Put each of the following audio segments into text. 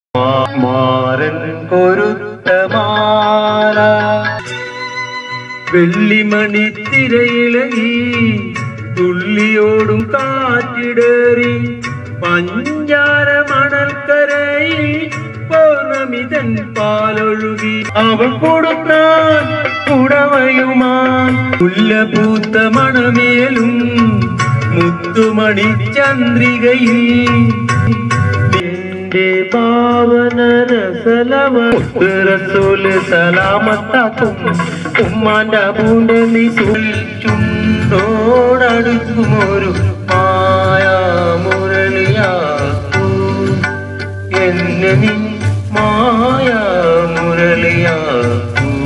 മാരൻ കൊരുത്ത മാല വെള്ളിമണി തിരയിളകി തുള്ളിയോടും കാറ്റിടേറി പഞ്ചാര മണൽക്കരയിൽ പൗർണമിതൻ പാലൊഴുകി അവൾ കൊടുത്താൻ കുടവയുമാൻ മുല്ലപൂത്ത മണമേലും മുത്തുമണി ചന്ദ്രികയിൽ നിന്റെ പാവന രസലമ റസൂല് സലാമത്താക്കും ഉമ്മാന്റെ പൂണ്ട നീ ചുണ്ടോടടുക്കും ഒരു മായാ മുരളിയാക്കൂ എന്നെ നീ മായാ മുരളിയാക്കൂ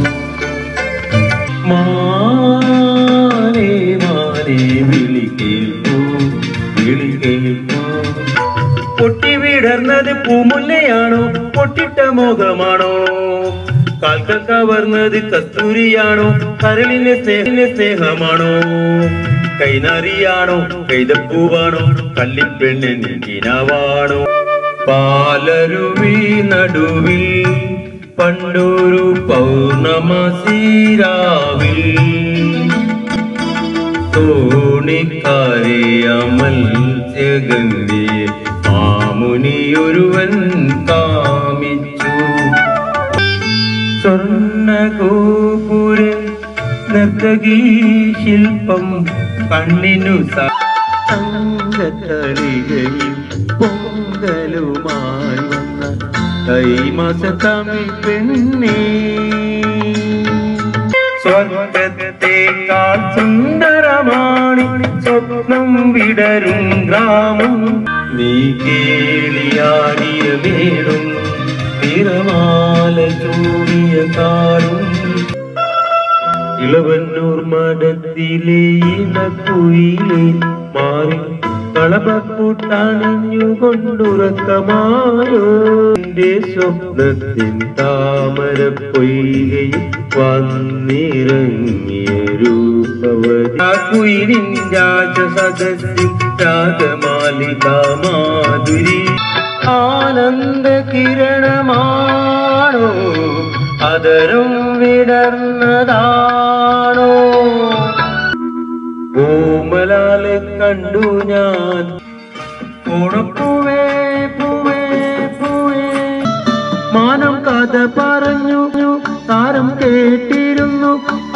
മാനേ മാനേ വിളി കേൾക്കൂ വിളി കേൾക്കൂ പൊട്ടി വിടർന്നത് പൂമുല്ലയാണോ പൊട്ടിട്ട മോഹമാണോ കാൽക്കൽ കവർന്നത് കസ്തൂരിയാണോ കരളിലെ സ്നേഹിലെ സ്നേഹമാണോ കൈനറിയാണോ കൈതപ്പൂവാണോ കല്ലിപ്പെണ്ണ് നീക്കിനാവാണോ പാലരുവി നടുവിൽ പണ്ടൊരു പൗർണമസീരാവിൽ തോണിക്കാരെ അമൽ ജഗന്തി മാമുനിയൊരുവൻ കാമിച്ചു സ്വർണ്ണഗോപുര നർത്തകീ ശില്പം കണ്ണിനു സംഗതളികയിൽ പൊങ്കലുമായി വന്ന കൈമാസ തമിഴ് പെണ്ണേ സ്വർഗത്തെക്കാൾ സുന്ദരമാണ് സ്വപ്നം വിടരും ഗ്രാമം നീ കേളിയാടിയ വീടും തിരമാല ചൂടിയ കാടും ഇളവന്നൂർ മഠത്തിലെ ഇണക്കുയിലെ മാറി കളപക്കൂട്ടണഞ്ഞുകൊണ്ടുറക്കമായോ എന്റെ സ്വപ്നത്തിൻ താമര പൊയ്കയിൽ വന്നിറങ്ങിയ രൂപവതിൻ രാജസദസ്സിൽ രാഗമാലിക മാധുരി ആനന്ദ കിരണമാണോ അതരും വിടർന്നതാണോ ഓമലാലെ കണ്ടു ഞാൻ ഓണപ്പൂവേ പൂവേ പൂവേ മാനം കഥ പറഞ്ഞു താരം കേട്ടിരുന്നു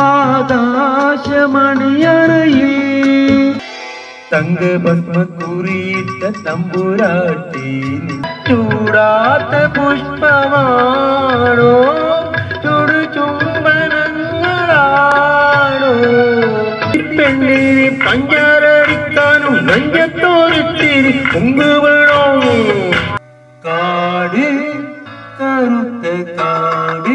ആകാശമണിയറയിൽ തങ്ക പത്മക്കുറിയിട്ട തമ്പുരാട്ടി ചൂടാത്ത പുഷ്പമാണോ ചുടു ചുംബനങ്ങളാണോ പെണ്ണിനെ പഞ്ചാരടിക്കാനും നെഞ്ചത്തോരിത്തിരി കുമ്പ് വേണോ കാട് കറുത്ത കാട്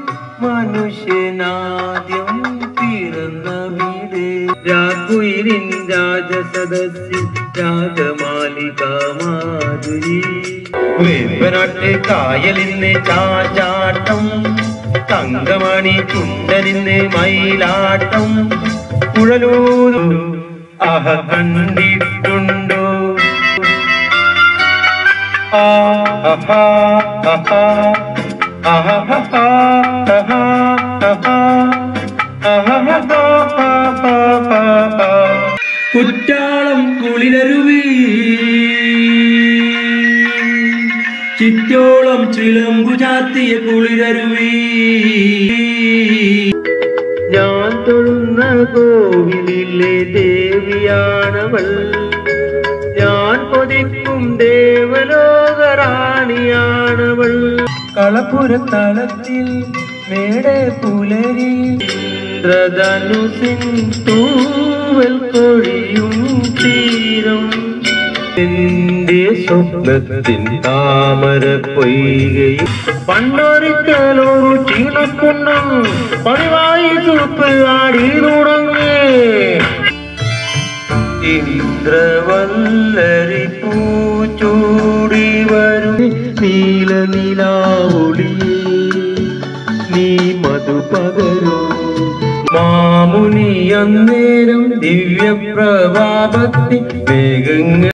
മനുഷ്യനാദ്യം പിറന്ന വീട് രാഘുയിരിൻ രാജസദസ്സിൽ രാഗമാലിക മാധുരി വേമ്പനാട്ട് കായലിന്ന് ചാചാട്ടം തങ്കമണി ചുണ്ടനിന്ന് മയിലാട്ടം കുഴലൂരു ആഹ കണ്ടിട്ടുണ്ടോ ആഹാ ആഹാ ആഹാ ആഹാ ആഹാ കുറ്റാളം കുളിരരുവി ചിറ്റോളം ചിലമ്പു ചാത്തിയ കുളിരരുവി ഞാൻ തൊഴുന്ന കോവിലിലെ ദേവിയാണവൾ ഞാൻ കൊതിക്കും ദേവലോകറാണിയാണവൾ കളപ്പുരത്തളത്തിൽ മേടെ പുലരി ഇന്ദ്രധനുസിൻ തൂവൽ കൊഴിയും തീരം എന്റെ സ്വപ്നത്തിൻ താമര പൊയ്കയിൽ പണ്ടൊരിക്കലൊരു ചീണക്കുണ്ണം പതിവായി ചുപ്പ് ആടി തുടങ്ങി ഇന്ദ്രവല്ലരി പൂച്ചൂടി വരും നീല നിലാവൊളിയേ നീ മധു പകരൂ മാമുനി അന്നേരം ദിവ്യപ്രഭാപത്തി മേഘങ്ങൾ